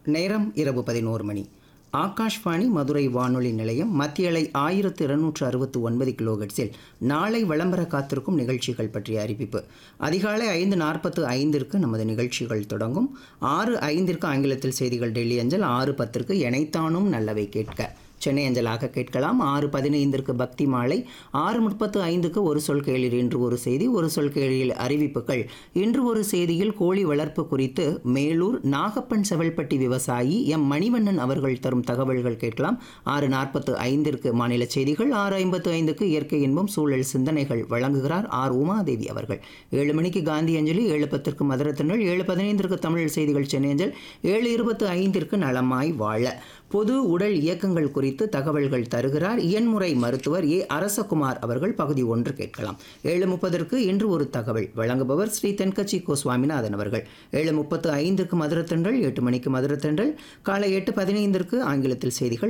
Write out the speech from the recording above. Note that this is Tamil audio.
நேரம் இரவு பதினோரு மணி ஆகாஷ்வாணி மதுரை வானொலி நிலையம் மத்திய அலை ஆயிரத்து இருநூற்று அறுபத்து ஒன்பது கிலோஹெட்ஸில் நாளை விளம்பர காத்திருக்கும் நிகழ்ச்சிகள் பற்றிய அறிவிப்பு அதிகாலை ஐந்து நாற்பத்து ஐந்திற்கு நமது நிகழ்ச்சிகள் தொடங்கும் ஆறு ஐந்திற்கு ஆங்கிலத்தில் செய்திகள் டெல்லி அஞ்சல் ஆறு பத்திற்கு எனைத்தானும் நல்லவை கேட்க சென்னை அஞ்சலாக கேட்கலாம் ஆறு பதினைந்திற்கு பக்தி மாலை ஆறு முப்பத்து ஐந்துக்கு ஒரு சொல் கேளீர் இன்று ஒரு செய்தி ஒரு சொல் கேளிரில் அறிவிப்புகள் இன்று ஒரு செய்தியில் கோழி வளர்ப்பு குறித்து மேலூர் நாகப்பன் செவல்பட்டி விவசாயி எம் மணிவண்ணன் அவர்கள் தரும் தகவல்கள் கேட்கலாம் ஆறு நாற்பத்து ஐந்திற்கு மாநில செய்திகள் ஆறு ஐம்பத்து ஐந்துக்கு இயற்கை இன்பம் சூழல் சிந்தனைகள் வழங்குகிறார் ஆர் உமாதேவி அவர்கள் ஏழு மணிக்கு காந்தி அஞ்சலி ஏழு பத்திற்கு மதுரத்தினல் ஏழு பதினைந்திற்கு தமிழ் செய்திகள் சென்னை அஞ்சல் ஏழு இருபத்து ஐந்திற்கு நலமாய் வாழ பொது உடல் இயக்கங்கள் குறித்து தகவல்கள் தருகிறார் இயன்முறை மருத்துவர் ஏ அரசகுமார் அவர்கள் பகுதி ஒன்று கேட்கலாம் ஏழு முப்பதற்கு இன்று ஒரு தகவல் வழங்குபவர் ஸ்ரீ தென்கட்சி கோ சுவாமிநாதன் அவர்கள் ஏழு முப்பத்து ஐந்துக்கு மதுரத்தன்றல் எட்டு மணிக்கு மதுரத்தன்றல் காலை எட்டு பதினைந்திற்கு ஆங்கிலத்தில் செய்திகள்